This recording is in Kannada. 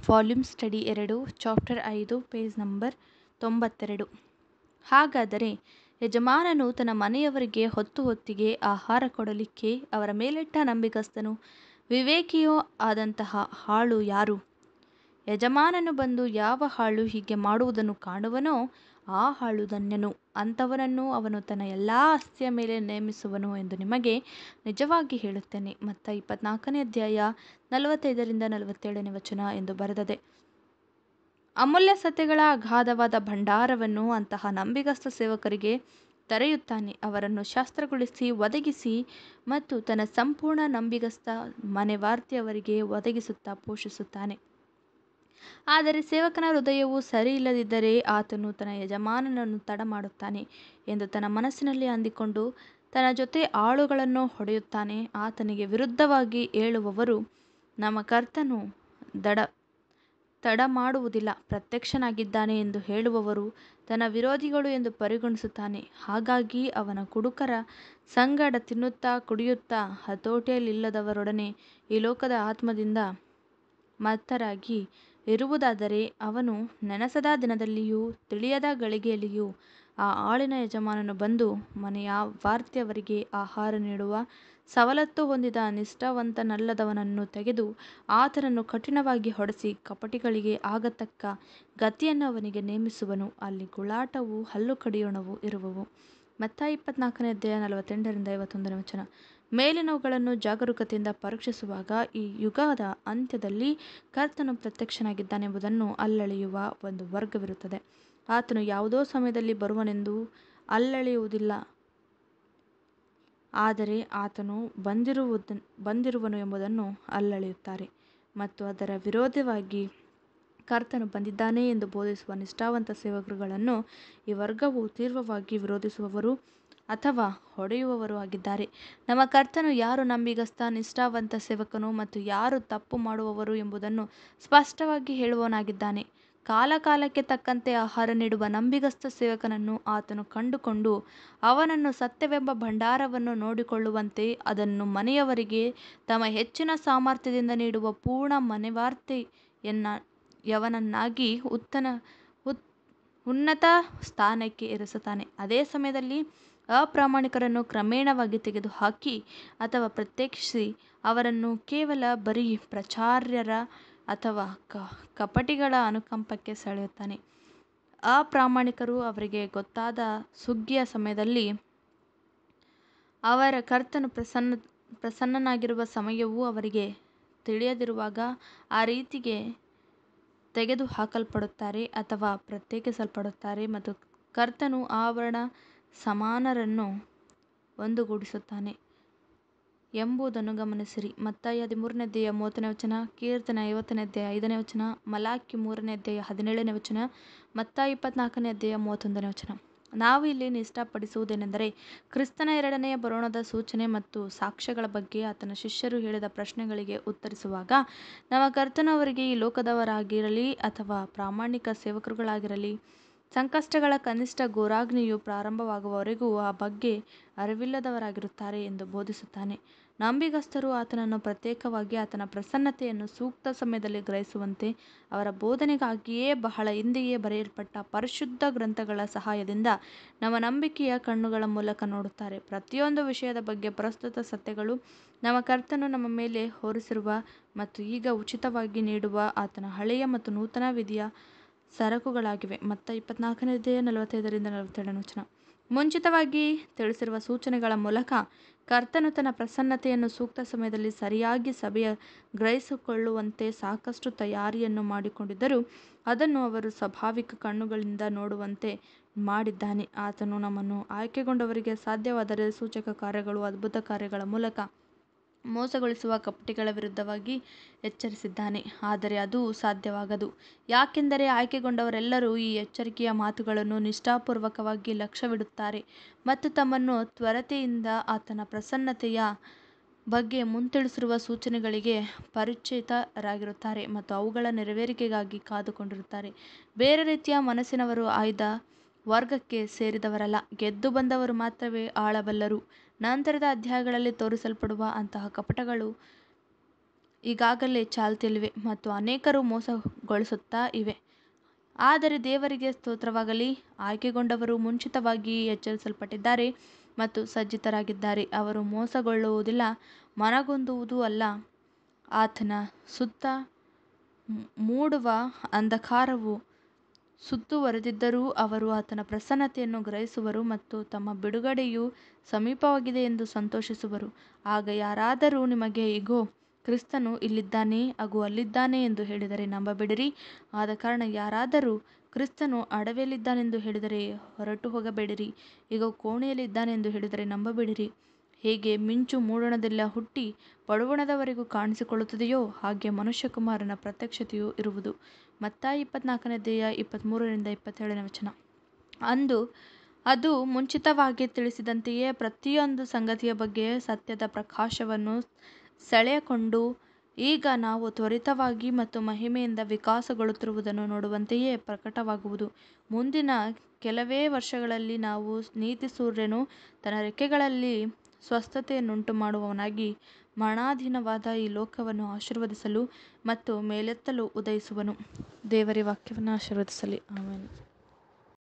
ವಾಲ್ಯೂಮ್ ಸ್ಟಡಿ ಎರಡು ಚಾಪ್ಟರ್ ಐದು ಪೇಜ್ ನಂಬರ್ ತೊಂಬತ್ತೆರಡು ಹಾಗಾದರೆ ಯಜಮಾನನು ತನ್ನ ಮನೆಯವರಿಗೆ ಹೊತ್ತು ಹೊತ್ತಿಗೆ ಆಹಾರ ಕೊಡಲಿಕ್ಕೆ ಅವರ ಮೇಲಿಟ್ಟ ನಂಬಿಗಸ್ತನೂ ವಿವೇಕಿಯೂ ಆದಂತಹ ಆಳು ಯಾರು ಯಜಮಾನನು ಬಂದು ಯಾವ ಆಳು ಹೀಗೆ ಮಾಡುವುದನ್ನು ಕಾಣುವನೋ ಆ ಆಳು ಧನ್ಯನು ಅಂಥವನನ್ನು ಅವನು ತನ್ನ ಎಲ್ಲ ಆಸ್ತಿಯ ಮೇಲೆ ನೇಮಿಸುವನು ಎಂದು ನಿಮಗೆ ನಿಜವಾಗಿ ಹೇಳುತ್ತೇನೆ ಮತ್ತಾಯಿ ಇಪ್ಪತ್ನಾಲ್ಕನೇ ಅಧ್ಯಾಯ ನಲವತ್ತೈದರಿಂದ ನಲವತ್ತೇಳನೇ ವಚನ ಎಂದು ಬರೆದದೆ ಅಮೂಲ್ಯ ಸತ್ಯಗಳ ಅಗಾಧವಾದ ಭಂಡಾರವನ್ನು ಅಂತಹ ನಂಬಿಗಸ್ತ ಸೇವಕರಿಗೆ ತೆರೆಯುತ್ತಾನೆ ಅವರನ್ನು ಶಾಸ್ತ್ರಗೊಳಿಸಿ ಒದಗಿಸಿ ಮತ್ತು ತನ್ನ ಸಂಪೂರ್ಣ ನಂಬಿಗಸ್ತ ಮನೆವಾರ್ತೆಯವರಿಗೆ ಒದಗಿಸುತ್ತಾ ಪೋಷಿಸುತ್ತಾನೆ ಆದರೆ ಸೇವಕನ ಹೃದಯವು ಸರಿ ಇಲ್ಲದಿದ್ದರೆ ಆತನು ತನ್ನ ಯಜಮಾನನನ್ನು ತಡ ಮಾಡುತ್ತಾನೆ ಎಂದು ತನ್ನ ಮನಸ್ಸಿನಲ್ಲಿ ಅಂದಿಕೊಂಡು ತನ್ನ ಜೊತೆ ಆಳುಗಳನ್ನು ಹೊಡೆಯುತ್ತಾನೆ ಆತನಿಗೆ ವಿರುದ್ಧವಾಗಿ ಹೇಳುವವರು ನಮ್ಮ ಕರ್ತನು ದಡ ತಡ ಮಾಡುವುದಿಲ್ಲ ಪ್ರತ್ಯಕ್ಷನಾಗಿದ್ದಾನೆ ಎಂದು ಹೇಳುವವರು ತನ್ನ ವಿರೋಧಿಗಳು ಎಂದು ಪರಿಗಣಿಸುತ್ತಾನೆ ಹಾಗಾಗಿ ಅವನ ಕುಡುಕರ ಸಂಗಡ ತಿನ್ನುತ್ತಾ ಕುಡಿಯುತ್ತಾ ಹತೋಟಿಯಲ್ಲಿಲ್ಲದವರೊಡನೆ ಈ ಲೋಕದ ಆತ್ಮದಿಂದ ಮತ್ತರಾಗಿ ಇರುವುದಾದರೆ ಅವನು ನೆನೆಸದ ದಿನದಲ್ಲಿಯೂ ತಿಳಿಯದ ಗಳಿಗೆಯಲ್ಲಿಯೂ ಆ ಆಳಿನ ಯಜಮಾನನು ಬಂದು ಮನೆಯ ವಾರ್ತೆಯವರಿಗೆ ಆಹಾರ ನೀಡುವ ಸವಲತ್ತು ಹೊಂದಿದ ನಿಷ್ಠಾವಂತನಲ್ಲದವನನ್ನು ತೆಗೆದು ಆತನನ್ನು ಕಠಿಣವಾಗಿ ಹೊಡೆಸಿ ಕಪಟಿಗಳಿಗೆ ಆಗತಕ್ಕ ಗತಿಯನ್ನು ಅವನಿಗೆ ನೇಮಿಸುವನು ಅಲ್ಲಿ ಗುಳಾಟವೂ ಹಲ್ಲು ಕಡಿಯೋಣವೂ ಇರುವವು ಮತ್ತಾಯಿ ಇಪ್ಪತ್ನಾಲ್ಕನೇ ಅಧ್ಯಾಯ ನಲವತ್ತೆಂಟರಿಂದ ಐವತ್ತೊಂದನೇ ವಚನ ಮೇಲಿನವುಗಳನ್ನು ಜಾಗರೂಕತೆಯಿಂದ ಪರೀಕ್ಷಿಸುವಾಗ ಈ ಯುಗದ ಅಂತ್ಯದಲ್ಲಿ ಕರ್ತನು ಪ್ರತ್ಯಕ್ಷನಾಗಿದ್ದಾನೆಂಬುದನ್ನು ಅಲ್ಲಳೆಯುವ ಒಂದು ವರ್ಗವಿರುತ್ತದೆ ಆತನು ಯಾವುದೋ ಸಮಯದಲ್ಲಿ ಬರುವನೆಂದು ಅಲ್ಲಳೆಯುವುದಿಲ್ಲ ಆದರೆ ಆತನು ಬಂದಿರುವುದ ಬಂದಿರುವನು ಎಂಬುದನ್ನು ಅಲ್ಲಳೆಯುತ್ತಾರೆ ಮತ್ತು ಅದರ ವಿರೋಧವಾಗಿ ಕರ್ತನು ಬಂದಿದ್ದಾನೆ ಎಂದು ಬೋಧಿಸುವ ನಿಷ್ಠಾವಂತ ಸೇವಕರುಗಳನ್ನು ಈ ವರ್ಗವು ತೀವ್ರವಾಗಿ ವಿರೋಧಿಸುವವರು ಅಥವಾ ಹೊಡೆಯುವವರು ಆಗಿದ್ದಾರೆ ನಮ್ಮ ಕರ್ತನು ಯಾರು ನಂಬಿಗಸ್ತ ನಿಷ್ಠಾವಂತ ಸೇವಕನು ಮತ್ತು ಯಾರು ತಪ್ಪು ಮಾಡುವವರು ಎಂಬುದನ್ನು ಸ್ಪಷ್ಟವಾಗಿ ಹೇಳುವವನಾಗಿದ್ದಾನೆ ಕಾಲ ಕಾಲಕ್ಕೆ ತಕ್ಕಂತೆ ಆಹಾರ ನೀಡುವ ನಂಬಿಗಸ್ತ ಸೇವಕನನ್ನು ಆತನು ಕಂಡುಕೊಂಡು ಅವನನ್ನು ಸತ್ಯವೆಂಬ ಭಂಡಾರವನ್ನು ನೋಡಿಕೊಳ್ಳುವಂತೆ ಅದನ್ನು ಮನೆಯವರಿಗೆ ತಮ್ಮ ಹೆಚ್ಚಿನ ಸಾಮರ್ಥ್ಯದಿಂದ ನೀಡುವ ಪೂರ್ಣ ಮನೆವಾರ್ತೆಯನ್ನ ಯವನನ್ನಾಗಿ ಉತ್ತನ ಉತ್ ಉನ್ನತ ಸ್ಥಾನಕ್ಕೆ ಇರಿಸುತ್ತಾನೆ ಅದೇ ಸಮಯದಲ್ಲಿ ಅಪ್ರಾಮಾಣಿಕರನ್ನು ಕ್ರಮೇಣವಾಗಿ ತೆಗೆದುಹಾಕಿ ಅಥವಾ ಪ್ರತ್ಯೇಕಿಸಿ ಅವರನ್ನು ಕೇವಲ ಬರೀ ಪ್ರಚಾರ್ಯರ ಅಥವಾ ಕ ಕಪಟಿಗಳ ಅನುಕಂಪಕ್ಕೆ ಸೆಳೆಯುತ್ತಾನೆ ಅಪ್ರಾಮಾಣಿಕರು ಅವರಿಗೆ ಗೊತ್ತಾದ ಸುಗ್ಗಿಯ ಸಮಯದಲ್ಲಿ ಅವರ ಕರ್ತನು ಪ್ರಸನ್ನ ಪ್ರಸನ್ನನಾಗಿರುವ ಸಮಯವು ಅವರಿಗೆ ತಿಳಿಯದಿರುವಾಗ ಆ ರೀತಿಗೆ ತೆಗೆದುಹಾಕಲ್ಪಡುತ್ತಾರೆ ಅಥವಾ ಪ್ರತ್ಯೇಕಿಸಲ್ಪಡುತ್ತಾರೆ ಮತ್ತು ಕರ್ತನು ಆವರಣ ಸಮಾನರನ್ನು ಒಂದುಗೂಡಿಸುತ್ತಾನೆ ಎಂಬುದನ್ನು ಗಮನಿಸಿರಿ ಮತ್ತಾಯಿ ಹದಿಮೂರನೇ ಅಧ್ಯಾಯ ಮೂವತ್ತನೇ ವಚನ ಕೀರ್ತನೆ ಐವತ್ತನೇ ಅಧ್ಯಾಯ ಐದನೇ ವಚನ ಮಲಾಕಿ ಮೂರನೇ ಅಧ್ಯಾಯ ಹದಿನೇಳನೇ ವಚನ ಮತ್ತಾಯಿ ಇಪ್ಪತ್ನಾಲ್ಕನೇ ಅಧ್ಯಾಯ ಮೂವತ್ತೊಂದನೇ ವಚನ ನಾವು ಇಲ್ಲಿ ನಿಷ್ಠಾಪಡಿಸುವುದೇನೆಂದರೆ ಕ್ರಿಸ್ತನ ಎರಡನೆಯ ಬರೋಣದ ಸೂಚನೆ ಮತ್ತು ಸಾಕ್ಷ್ಯಗಳ ಬಗ್ಗೆ ಆತನ ಶಿಷ್ಯರು ಹೇಳಿದ ಪ್ರಶ್ನೆಗಳಿಗೆ ಉತ್ತರಿಸುವಾಗ ನಮ್ಮ ಕರ್ತನು ಅವರಿಗೆ ಈ ಲೋಕದವರಾಗಿರಲಿ ಅಥವಾ ಪ್ರಾಮಾಣಿಕ ಸೇವಕರುಗಳಾಗಿರಲಿ ಸಂಕಷ್ಟಗಳ ಕನಿಷ್ಠ ಘೋರಾಗ್ನಿಯು ಪ್ರಾರಂಭವಾಗುವವರೆಗೂ ಆ ಬಗ್ಗೆ ಅರಿವಿಲ್ಲದವರಾಗಿರುತ್ತಾರೆ ಎಂದು ಬೋಧಿಸುತ್ತಾನೆ ನಂಬಿಗಸ್ತರು ಆತನನ್ನು ಪ್ರತ್ಯೇಕವಾಗಿ ಆತನ ಪ್ರಸನ್ನತೆಯನ್ನು ಸೂಕ್ತ ಸಮಯದಲ್ಲಿ ಗ್ರಹಿಸುವಂತೆ ಅವರ ಬೋಧನೆಗಾಗಿಯೇ ಬಹಳ ಹಿಂದೆಯೇ ಬರೆಯಲ್ಪಟ್ಟ ಪರಿಶುದ್ಧ ಗ್ರಂಥಗಳ ಸಹಾಯದಿಂದ ನಮ್ಮ ನಂಬಿಕೆಯ ಕಣ್ಣುಗಳ ಮೂಲಕ ನೋಡುತ್ತಾರೆ ಪ್ರತಿಯೊಂದು ವಿಷಯದ ಬಗ್ಗೆ ಪ್ರಸ್ತುತ ಸತ್ಯಗಳು ನಮ್ಮ ಕರ್ತನು ನಮ್ಮ ಮೇಲೆ ಹೊರಿಸಿರುವ ಮತ್ತು ಈಗ ಉಚಿತವಾಗಿ ನೀಡುವ ಆತನ ಹಳೆಯ ಮತ್ತು ನೂತನ ವಿಧಿಯ ಸರಕುಗಳಾಗಿವೆ ಮತ್ತು ಇಪ್ಪತ್ನಾಲ್ಕನೇ ಅಧ್ಯಾಯ ನಲವತ್ತೈದರಿಂದ ನಲವತ್ತೆರಡನೇ ವಚನ ಮುಂಚಿತವಾಗಿ ತಿಳಿಸಿರುವ ಸೂಚನೆಗಳ ಮೂಲಕ ಕರ್ತನು ತನ್ನ ಪ್ರಸನ್ನತೆಯನ್ನು ಸೂಕ್ತ ಸಮಯದಲ್ಲಿ ಸರಿಯಾಗಿ ಸಭೆಯ ಗ್ರಹಿಸಿಕೊಳ್ಳುವಂತೆ ಸಾಕಷ್ಟು ತಯಾರಿಯನ್ನು ಮಾಡಿಕೊಂಡಿದ್ದರೂ ಅದನ್ನು ಅವರು ಸ್ವಾಭಾವಿಕ ಕಣ್ಣುಗಳಿಂದ ನೋಡುವಂತೆ ಮಾಡಿದ್ದಾನೆ ಆತನು ನಮ್ಮನ್ನು ಆಯ್ಕೆಗೊಂಡವರಿಗೆ ಸಾಧ್ಯವಾದರೆ ಸೂಚಕ ಕಾರ್ಯಗಳು ಅದ್ಭುತ ಕಾರ್ಯಗಳ ಮೂಲಕ ಮೋಸಗೊಳಿಸುವ ಕಪಟಿಗಳ ವಿರುದ್ಧವಾಗಿ ಎಚ್ಚರಿಸಿದ್ದಾನೆ ಆದರೆ ಅದು ಸಾಧ್ಯವಾಗದು ಯಾಕೆಂದರೆ ಆಯ್ಕೆಗೊಂಡವರೆಲ್ಲರೂ ಈ ಎಚ್ಚರಿಕೆಯ ಮಾತುಗಳನ್ನು ನಿಷ್ಠಾಪೂರ್ವಕವಾಗಿ ಲಕ್ಷ್ಯವಿಡುತ್ತಾರೆ ಮತ್ತು ತಮ್ಮನ್ನು ತ್ವರತೆಯಿಂದ ಆತನ ಪ್ರಸನ್ನತೆಯ ಬಗ್ಗೆ ಮುಂತಿಳಿಸಿರುವ ಸೂಚನೆಗಳಿಗೆ ಪರಿಚಿತರಾಗಿರುತ್ತಾರೆ ಮತ್ತು ಅವುಗಳ ನೆರವೇರಿಕೆಗಾಗಿ ಕಾದುಕೊಂಡಿರುತ್ತಾರೆ ಬೇರೆ ರೀತಿಯ ಮನಸ್ಸಿನವರು ಆಯ್ದ ವರ್ಗಕ್ಕೆ ಸೇರಿದವರಲ್ಲ ಗೆದ್ದು ಬಂದವರು ಮಾತ್ರವೇ ಆಳಬಲ್ಲರು ನಂತರದ ಅಧ್ಯಾಯಗಳಲ್ಲಿ ತೋರಿಸಲ್ಪಡುವ ಅಂತಹ ಕಪಟಗಳು ಈಗಾಗಲೇ ಚಾಲ್ತಿಯಲ್ಲಿವೆ ಮತ್ತು ಅನೇಕರು ಮೋಸಗೊಳಿಸುತ್ತಾ ಇವೆ ಆದರೆ ದೇವರಿಗೆ ಸ್ತೋತ್ರವಾಗಲಿ ಆಯ್ಕೆಗೊಂಡವರು ಮುಂಚಿತವಾಗಿ ಎಚ್ಚರಿಸಲ್ಪಟ್ಟಿದ್ದಾರೆ ಮತ್ತು ಸಜ್ಜಿತರಾಗಿದ್ದಾರೆ ಅವರು ಮೋಸಗೊಳ್ಳುವುದಿಲ್ಲ ಮನಗುಂದುವುದೂ ಅಲ್ಲ ಆತನ ಸುತ್ತ ಮೂಡುವ ಅಂಧಕಾರವು ಸುತ್ತುವರೆದಿದ್ದರೂ ಅವರು ಆತನ ಪ್ರಸನ್ನತೆಯನ್ನು ಗ್ರಹಿಸುವರು ಮತ್ತು ತಮ್ಮ ಬಿಡುಗಡೆಯು ಸಮೀಪವಾಗಿದೆ ಎಂದು ಸಂತೋಷಿಸುವರು ಆಗ ಯಾರಾದರೂ ನಿಮಗೆ ಇಗೋ ಕ್ರಿಸ್ತನು ಇಲ್ಲಿದ್ದಾನೆ ಹಾಗೂ ಅಲ್ಲಿದ್ದಾನೆ ಎಂದು ಹೇಳಿದರೆ ನಂಬಬೇಡಿರಿ ಆದಕಾರಣ ಯಾರಾದರೂ ಕ್ರಿಸ್ತನು ಅಡವಿಯಲ್ಲಿದ್ದಾನೆಂದು ಹೇಳಿದರೆ ಹೊರಟು ಹೋಗಬೇಡಿರಿ ಇಗೋ ಕೋಣೆಯಲ್ಲಿ ಇದ್ದಾನೆಂದು ಹೇಳಿದರೆ ನಂಬಬೇಡಿರಿ ಹೇಗೆ ಮಿಂಚು ಮೂಡಣದಿಂದ ಹುಟ್ಟಿ ಪಡುವಣದವರೆಗೂ ಕಾಣಿಸಿಕೊಳ್ಳುತ್ತದೆಯೋ ಹಾಗೆ ಮನುಷ್ಯಕುಮಾರನ ಪ್ರತ್ಯಕ್ಷತೆಯು ಇರುವುದು ಮತ್ತಾಯಿ ಇಪ್ಪತ್ನಾಲ್ಕನೇ ಅಧ್ಯಾಯ ಇಪ್ಪತ್ತ್ಮೂರರಿಂದ ಇಪ್ಪತ್ತೇಳನೇ ವಚನ ಅಂದು ಅದು ಮುಂಚಿತವಾಗಿ ತಿಳಿಸಿದಂತೆಯೇ ಪ್ರತಿಯೊಂದು ಸಂಗತಿಯ ಬಗ್ಗೆ ಸತ್ಯದ ಪ್ರಕಾಶವನ್ನು ಸೆಳೆಕೊಂಡು ಈಗ ನಾವು ತ್ವರಿತವಾಗಿ ಮತ್ತು ಮಹಿಮೆಯಿಂದ ವಿಕಾಸಗೊಳ್ಳುತ್ತಿರುವುದನ್ನು ನೋಡುವಂತೆಯೇ ಪ್ರಕಟವಾಗುವುದು ಮುಂದಿನ ಕೆಲವೇ ವರ್ಷಗಳಲ್ಲಿ ನಾವು ನೀತಿ ಸೂರ್ಯನು ತನ್ನ ರೆಕ್ಕೆಗಳಲ್ಲಿ ಸ್ವಸ್ಥತೆಯನ್ನುಂಟುಮಾಡುವವನಾಗಿ ಮರಣಾಧೀನವಾದ ಈ ಲೋಕವನ್ನು ಆಶೀರ್ವದಿಸಲು ಮತ್ತು ಮೇಲೆತ್ತಲು ಉದಯಿಸುವನು ದೇವರ ವಾಕ್ಯವನ್ನು ಆಶೀರ್ವದಿಸಲಿ ಆಮೆನ್